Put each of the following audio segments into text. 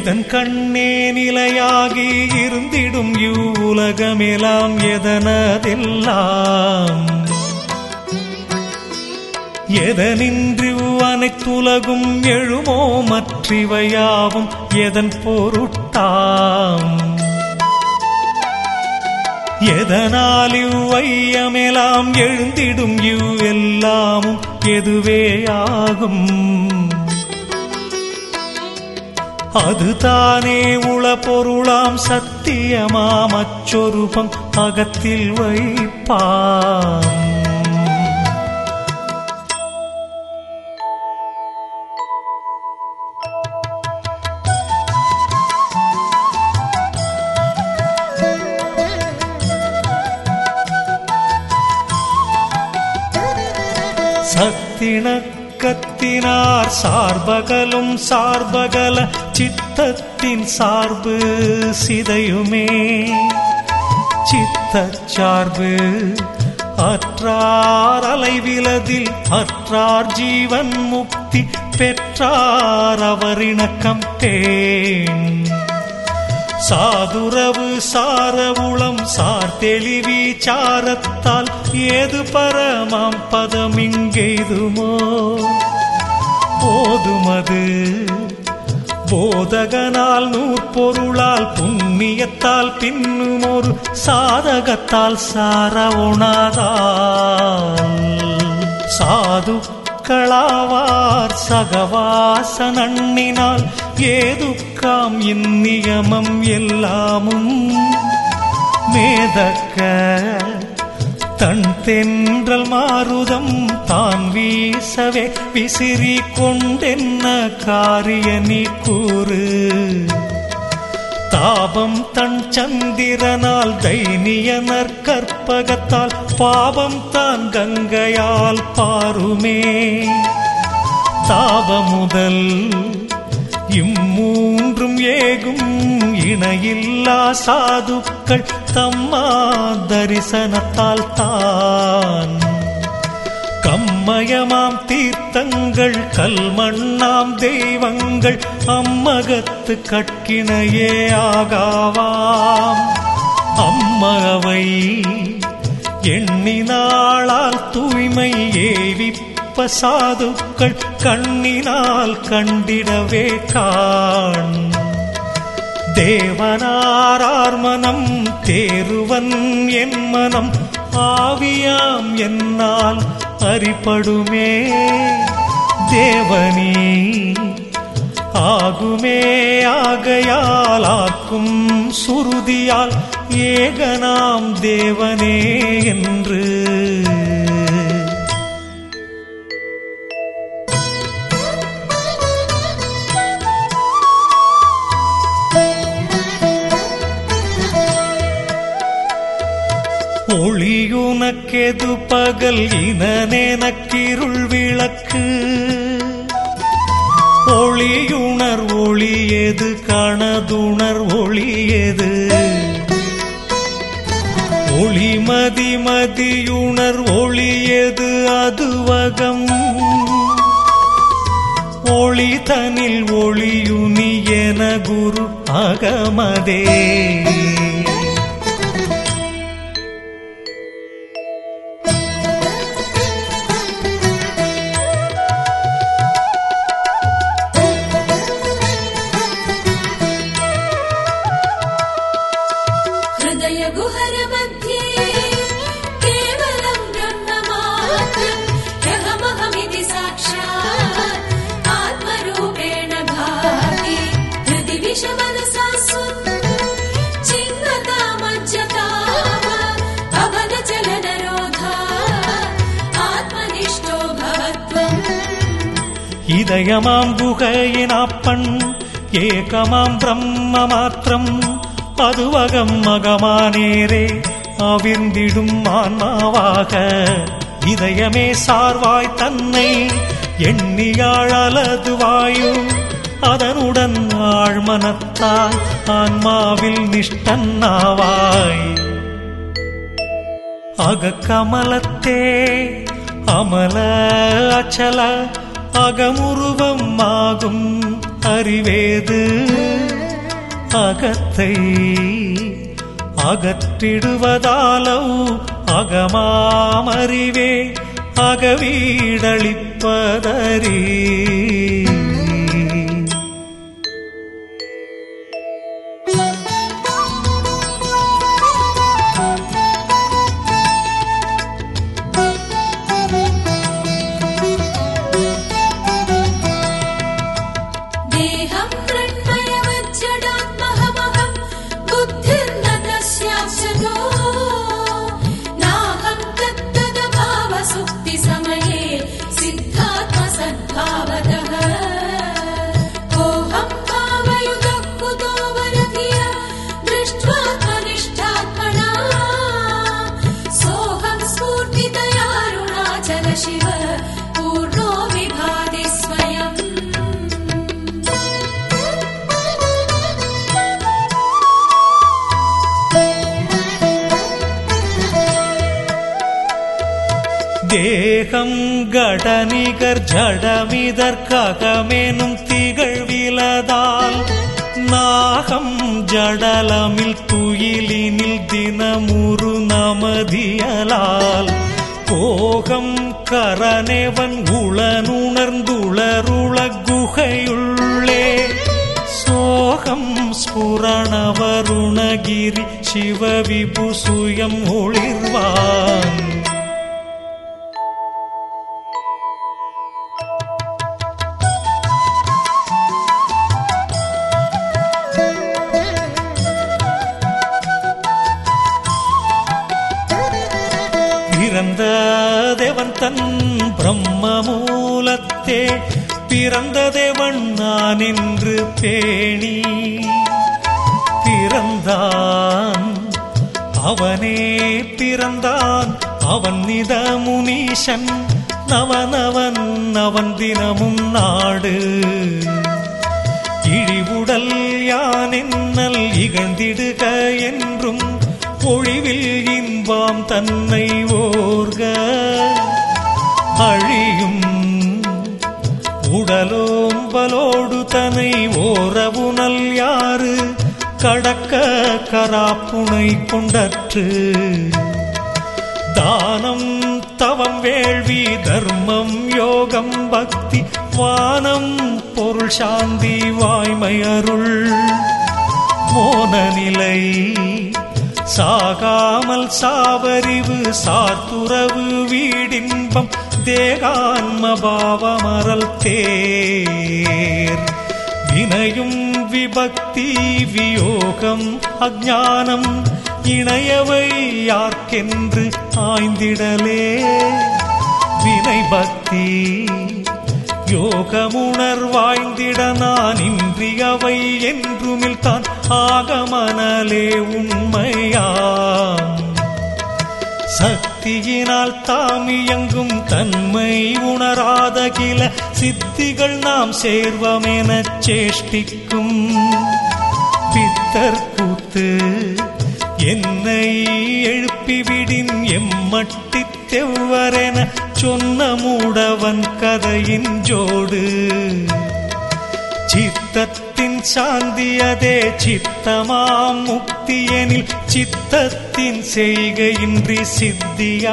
எதன் கண்ணே நிலையாகி இருந்திடும் இவ்வுலகமெல்லாம் எதனதெல்லாம் எதனின்றி அனைத்துலகும் எழுமோ மற்றிவையாவும் எதன் பொருட்டாம் எதனால் இவ்வையமெல்லாம் எழுந்திடும் இவ் எல்லாமும் எதுவேயாகும் அதுதானே உள பொருளாம் சத்தியமாம் அச்சொருபம் அகத்தில் வைப்பாம் சத்திணக்கத்தினார் சார்பகலும் சார்பகல சித்தத்தின் சார்பு சிதையுமே சித்தச் சார்பு அற்றார் அலைவிலதில் அற்றார் ஜீவன் முக்தி பெற்றார் அவரிணக்கம் பேன் சாதுரவு சாரவுளம் சார் தெளிவி சாரத்தால் ஏது பரமாம் பதம் இங்கெய்துமோ போதுமது போதகனால் நூற்பொருளால் புண்ணியத்தால் பின்னும் ஒரு சாதகத்தால் சார உணாதால் சாதுக்களாவார் சகவாச நண்ணினால் ஏதுக்காம் இந்நியமம் எல்லாமும் மேதக்க தன் தென்றல் மாருதம் தான் வீசவே விசிறி கொண்டென்ன காரிய நீ கூறு தாபம் தன் சந்திரனால் தைனியனர் கற்பகத்தால் பாவம் தான் கங்கையால் பாருமே தாபமுதல் இம்மூன்றும் ஏகும் இணையில்லா சாதுக்கள் தம்மா தரிசனத்தால் தான் கம்மயமாம் தீர்த்தங்கள் கல்மண்ணாம் தெய்வங்கள் அம்மகத்து கட்கிணையே ஆகாவாம் அம்மவை எண்ணினாளால் தூய்மை ஏவிப்ப சாதுக்கள் கண்ணினால் கண்டிடவே காண் தேவனாரார் மனம் தேருவன் என் மனம் ஆவியாம் என்னால் அறிபடுமே தேவனீ ஆகுமே ஆகையால் ஆக்கும் சுருதியால் ஏகனாம் தேவனே என்று ஒளியுனக்கெது பகல் இனனெனக்கிருள் விளக்கு ஒளியுணர் ஒளியது கணதுணர் ஒளியது ஒளிமதி மதியுணர் ஒளியது அதுவகம் ஒளி தனில் ஒளியுனி என குரு அகமதே हृदय गुहर मध्ये केवलं ब्रह्ममात्रम् ह्यहमहमिति साक्षात् आत्मरूपेण भाति हृदि विषमनसा चिन्वता मज्जता अवनचलनरोधा आत्मनिष्ठो भवत्वम् இதயமாம் குகையின் அப்பன் ஏகமாம் பிரம்ம மாத்திரம் அதுவகம் மகமானேரே அவிர்ந்திடும் ஆன்மாவாக இதயமே சார்வாய் தன்னை எண்ணியாழலது வாயு அதனுடன் ஆழ்மனத்தால் ஆன்மாவில் நிஷ்டன்னாவாய் அகக்கமலத்தே அமல அச்சல அகமுருவம் ஆகும் அறிவேது அகத்தை அகற்றிடுவதாலோ அகமாமறிவே அகவீடளிப்பதறி देहं मृण्मयवज्जडात्महमहं बुद्धिर्न तस्याशतो नाहं तत्तदभावसुक्तिसमये सिद्धात्मसद्भावतः कोऽहं भावयुतः कुतो वरधिया दृष्ट्वात्मनिष्ठात्मना सोऽहं स्फूर्तितयारुणाचल शिव पूर्णो विभाति स्वयम् தேகம் கடனிகர் ஜடமிதற்ககமெனும் திகழ்விலதால் நாகம் ஜடலமில் துயிலினில் தினமுறு நமதியலால் போகம் கரனேவன் உளனுணர்ந்துளருள குகையுள்ளே சோகம் ஸ்புரணவருணகிரி சிவவிபு சுயம் ஒளிர்வான் பிறந்த தேவன் தன் பிரம்ம மூலத்தே பிறந்த தேவன் நான் என்று பேணி பிறந்தான் அவனே பிறந்தான் அவன் நித முனீஷன் நவனவன் அவன் தினமும் நாடு இழிவுடல் யான் என்னல் இகழ்ந்திடுக என்றும் பொழிவில் இன்பாம் தன்னை ஓர்க அழியும் உடலோம்பலோடு தனை ஓரவுணல் யாரு கடக்க கராப்புனை கொண்டற்று தானம் தவம் வேள்வி தர்மம் யோகம் பக்தி வானம் பொருள் சாந்தி வாய்மை அருள் மோன நிலை சாகாமல் சாவறிவு சாத்துறவு வீடின்பம் தேகான்ம பாவமரல் தேர் வினையும் விபக்தி வியோகம் அஜானம் இணையவை யார்க்கென்று ஆய்ந்திடலே வினை பக்தி யோகமுணர்வாய்ந்திட நான் இன்றியவை என்றுமில் தான் ஆகமனலே உண்மையாம் சக்தியினால் தாம் இயங்கும் தன்மை உணராத கில சித்திகள் நாம் சேர்வமெனச் சேஷ்டிக்கும் பித்தர் கூத்து என்னை எழுப்பிவிடின் எம்மட்டி தெவ்வரென சொன்ன மூடவன் கதையின் ஜோடு சித்தத்தின் சாந்தியதே சித்தமாம் முக்தியெனில் சித்தத்தின் செய்கையின்றி சித்தியா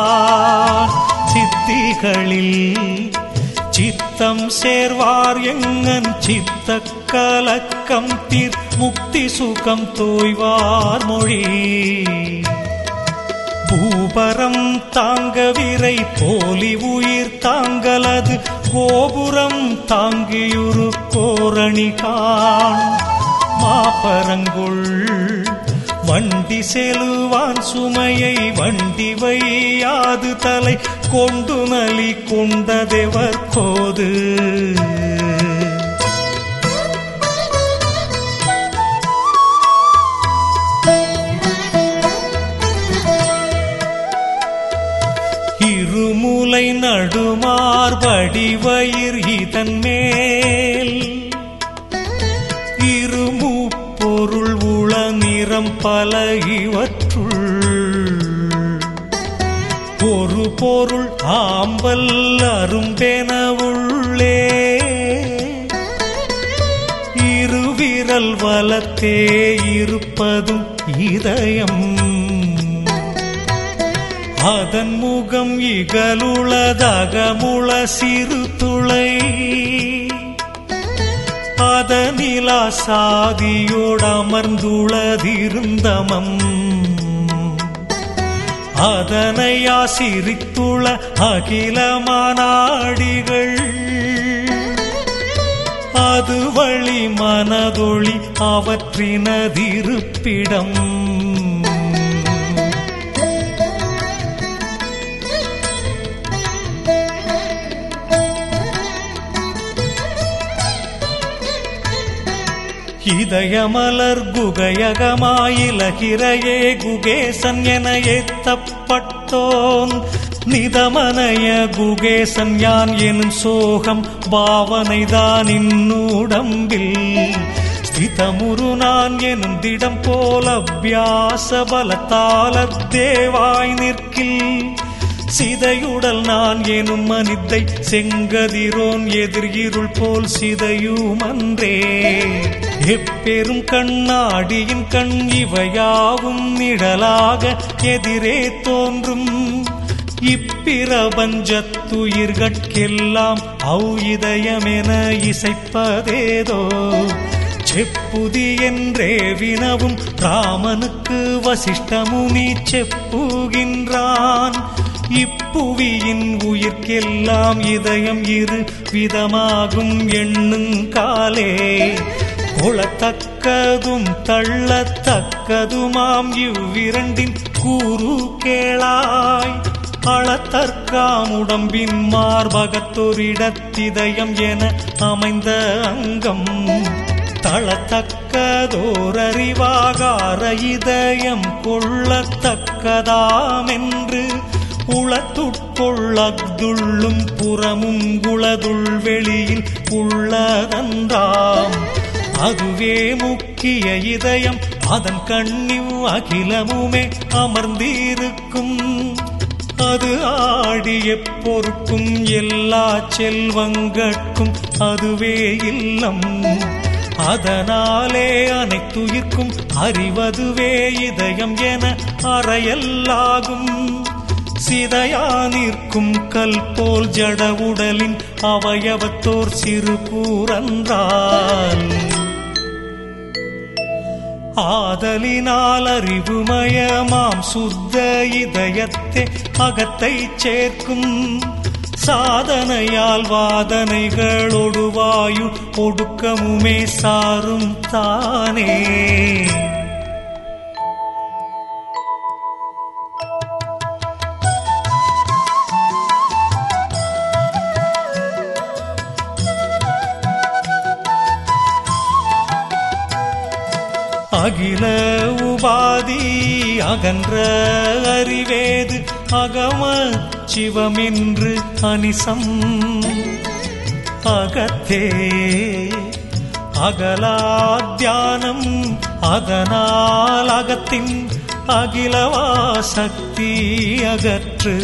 சித்திகளில் சித்தம் சேர்வார் எங்கன் சித்த கலக்கம் தீர் முக்தி சுகம் தோய்வார் மொழி பூபரம் தாங்க விரை போலி உயிர் தாங்கலது கோபுரம் தாங்கியுரு கோரணி காண் மாப்பரங்குள் வண்டி செலுவான் சுமையை வண்டி வையாது தலை கொண்டு நலி கொண்டதெவர் கோது இருமுலை நடுமார்படி வயிர் இதன் மேல் இருமு பொருள் உள நிறம் பல இவற்றுள் ஒரு பொருள் ஆம்பல் அரும்பென உள்ளே இரு விரல் வலத்தே இருப்பதும் இதயம் அதன் முகம் இகலுளதகமுள சிறு துளை அதனிலா சாதியோடு அமர்ந்துளதிருந்தமம் அதனையா சிரித்துள அகிலமானாடிகள் அது வழி மனதொளி அவற்றினதிருப்பிடம் இதயமலர் குகையகமாயிலகிரையே குகேசன் என ஏத்தப்பட்டோன் நிதமனைய குகேசன் யான் எனும் சோகம் பாவனைதான் இன்னுடம்பில் ஸ்திதமுரு நான் எனும் திடம் போல அபியாச பலத்தால தேவாய் நிற்கில் சிதையுடல் நான் எனும் மனித்தை செங்கதிரோன் எதிர்கிருள் போல் சிதையுமன்றே எப்பெரும் கண்ணாடியின் கண் இவையாவும் நிழலாக எதிரே தோன்றும் இப்பிரபஞ்சத்துயிர்கட்கெல்லாம் ஔ இதயமென இசைப்பதேதோ செப்புதி என்றே வினவும் ராமனுக்கு வசிஷ்டமுனி செப்புகின்றான் இப்புவியின் உயிர்க்கெல்லாம் இதயம் இரு விதமாகும் எண்ணுங்காலே கொளத்தக்கதும் தள்ளத்தக்கதுமாம் இவ்விரண்டின் கூறு கேளாய் அளத்தற்காம் உடம்பின் மார்பகத்தொரிடத்திதயம் என அமைந்த அங்கம் தளத்தக்கதோரறிவாகார இதயம் கொள்ளத்தக்கதாமென்று உளத்துட்கொள்ளதுள்ளும் புறமும் குளதுள் வெளியில் உள்ளதன்றாம் அதுவே முக்கிய இதயம் அதன் கண்ணிவ் அகிலமுமே அமர்ந்திருக்கும் அது ஆடிய பொறுக்கும் எல்லா செல்வங்கட்கும் அதுவே இல்லம் அதனாலே அனைத்துயிர்க்கும் அறிவதுவே இதயம் என அறையல்லாகும் சிதையா நிற்கும் கல் போல் ஜட உடலின் அவயவத்தோர் சிறு கூறன்றால் ஆதலினால் அறிவுமயமாம் சுத்த இதயத்தை அகத்தை சேர்க்கும் சாதனையால் வாதனைகளொடு வாயு ஒடுக்கமுமே சாரும் தானே அகில உபாதி அகன்ற அறிவேது அகம சிவமென்று அனிசம் அகத்தே அகலாத்தியானம் அதனால் அகத்தின் அகிலவா சக்தி அகற்று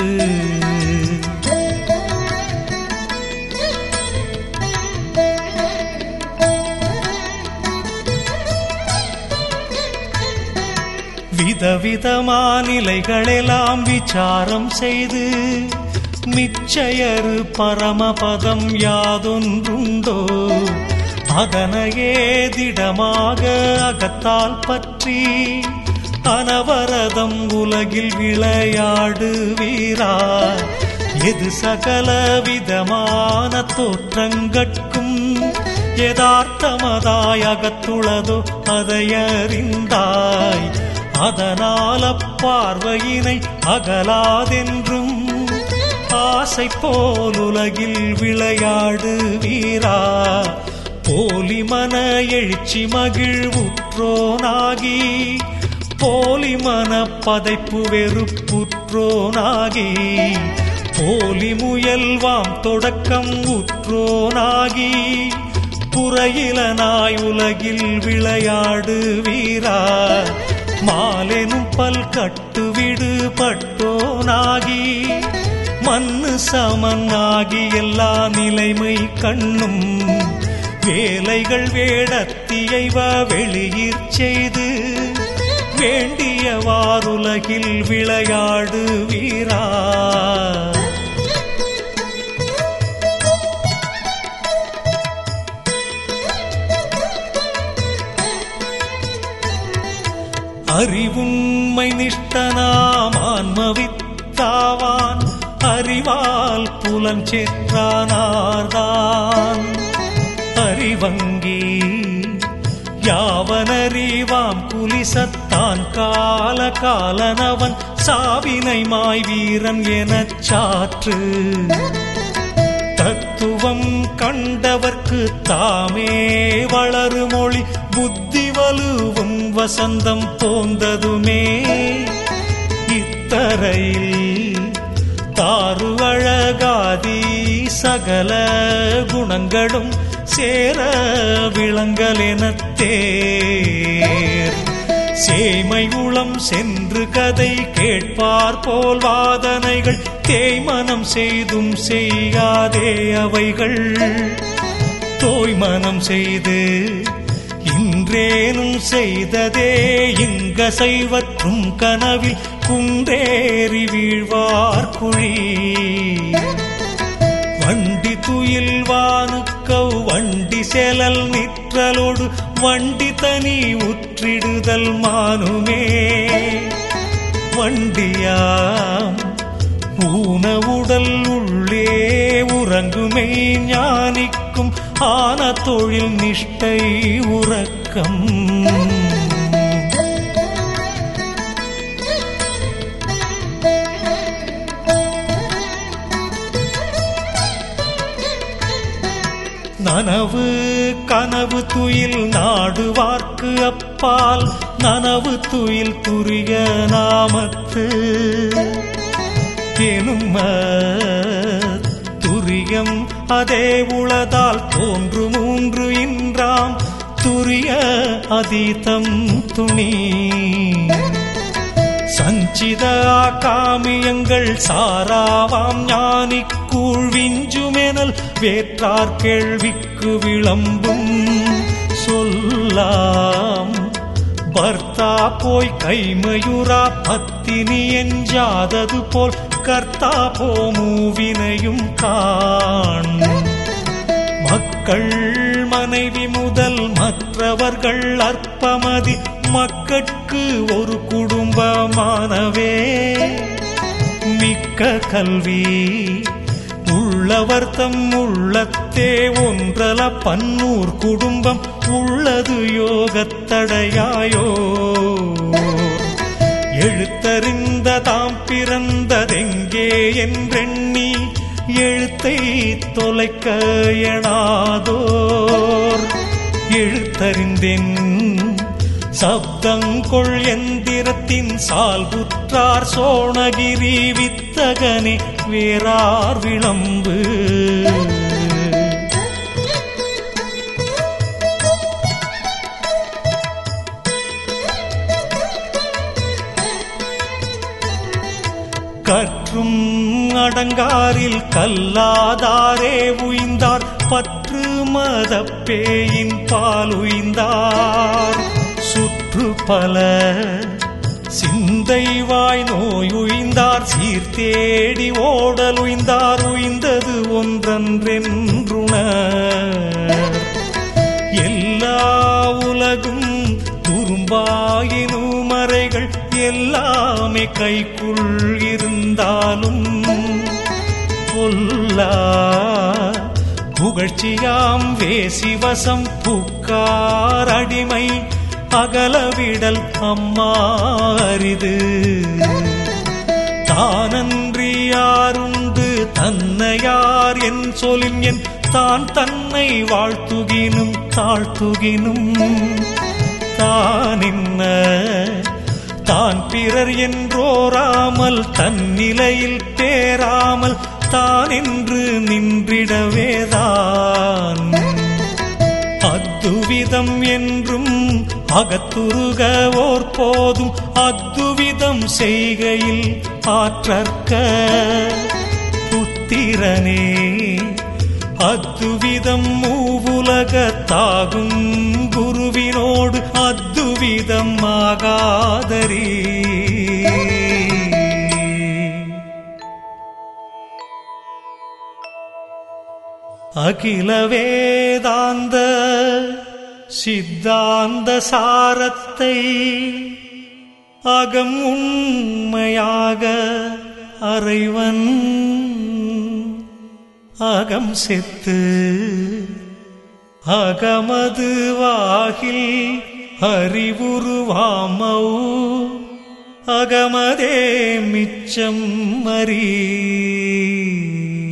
விதவிதமானிலைகளெல்லாம் விசாரம் செய்து மிச்சையரு பரமபதம் யாதொன்றுண்டோ அதனையே திடமாக அகத்தால் பற்றி அனவரதம் உலகில் விளையாடு வீரா எது சகல விதமான தோற்றங்கட்கும் யதார்த்தமதாய் அகத்துளதோ அதையறிந்தாய் அதனால் அப்பார்வையினை அகலாதென்றும் ஆசை போல் உலகில் விளையாடு வீரா போலி மன எழுச்சி மகிழ்வுற்றோனாகி போலி மன பதைப்பு வெறுப்புற்றோனாகி போலி முயல்வாம் தொடக்கம் உற்றோனாகி புறையிலனாய் உலகில் விளையாடு வீரா மாலெனும் பல் கட்டுவிடு பட்டோனாகி மண்ணு சமனாகி எல்லா நிலைமை கண்ணும் வேலைகள் வேடத்தியைவ வெளியிற் செய்து வேண்டியவாறுலகில் விளையாடு வீரா அறிவுண்மை நிஷ்டனாம் ஆன்மவித்தாவான் அறிவால் புலஞ்செற்றானார்தான் அறிவங்கி யாவனறிவாம் புலிசத்தான் கால காலனவன் சாவினை மாய் வீரன் எனச் சாற்று தத்துவம் கண்டவர்க்கு தாமே வளருமொழி புத்தி வலுவும் வசந்தம் போந்ததுமே இத்தரையில் தாரு அழகாதி சகல குணங்களும் சேர விளங்கலெனத் தேர் சேமை உளம் சென்று கதை கேட்பார் போல் வாதனைகள் தேய்மனம் செய்தும் செய்யாதே அவைகள் தோய்மனம் செய்து இன்றேனும் செய்ததே இங்க செய்வற்றும் கனவில் குன்றேறி வீழ்வார் குழி வண்டி துயில் வானுக்கவ் வண்டி செலல் நிற்றலோடு வண்டி தனி உற்றிடுதல் மானுமே வண்டியாம் ஊனவுடல் உள்ளே உறங்குமை ஞானிக்கும் ஆன தொழில் நிஷ்டை உறக்கம் நனவு கனவு துயில் நாடுவார்க்கு அப்பால் நனவு துயில் துரிய நாமத்து எனும் துரியம் அதே உளதால் தோன்று மூன்று இன்றாம் துரிய அதீதம் துணி சஞ்சித காமியங்கள் சாராவாம் ஞானி கூழ்விஞ்சுமெனல் வேற்றார் கேள்விக்கு விளம்பும் சொல்லாம் பர்த்தா போய் கைமயுரா பத்தினி எஞ்சாதது போல் கர்த்தா போமூவினையும் காண் மக்கள் மனைவி முதல் மற்றவர்கள் அற்பமதி மக்கட்கு ஒரு குடும்பமானவே மிக்க கல்வி உள்ளவர் தம் உள்ளத்தே ஒன்றல பன்னூர் குடும்பம் உள்ளது யோகத்தடையாயோ எழுத்தறிந்த தாம் பிறந்ததெங்கே என்றெண்ணி எழுத்தை தொலைக்க எணாதோர் எழுத்தறிந்தென் சப்தங்கொள் எந்திரத்தின் சால்புற்றார் சோணகிரி வித்தகனே வேறார் விளம்பு கற்றும் அடங்காரில் கல்லாதாரே உய்ந்தார் பற்று மதப்பேயின் பால் உய்ந்தார் சுற்று பல சிந்தை வாய் நோய் உய்ந்தார் சீர்தேடி ஓடல் உய்ந்தார் உய்ந்தது ஒன்றென்றென்றுணர் எல்லா உலகும் துரும்பாயினும் மறைகள் எல்லாமே கைக்குள் இருந்தாலும் பொல்லா புகழ்ச்சியாம் வேசிவசம் புக்கார் அடிமை அகலவிடல் அம்மா அரிது தானன்றி யாருண்டு தன்னையார் என் சொலின் என் தான் தன்னை வாழ்த்துகினும் தாழ்த்துகினும் தான் என்ன தான் பிறர் என்றோராமல் தன்னிலையில் பேராமல் தான் என்று நின்றிடவேதான் அத்துவிதம் என்றும் அகத்துருக ஓர் போதும் அத்துவிதம் செய்கையில் ஆற்றற்க புத்திரனே அத்துவிதம் மூவுலகத்தாகும் குருவினோடு அத்துவிதம் ஆகாதரீ அகில வேதாந்த சித்தாந்த சாரத்தை அகம் உண்மையாக அறைவன் அகம் செத்து அகமது வாகில் அறிவுருவாமௌ அகமதே மிச்சம் மறீ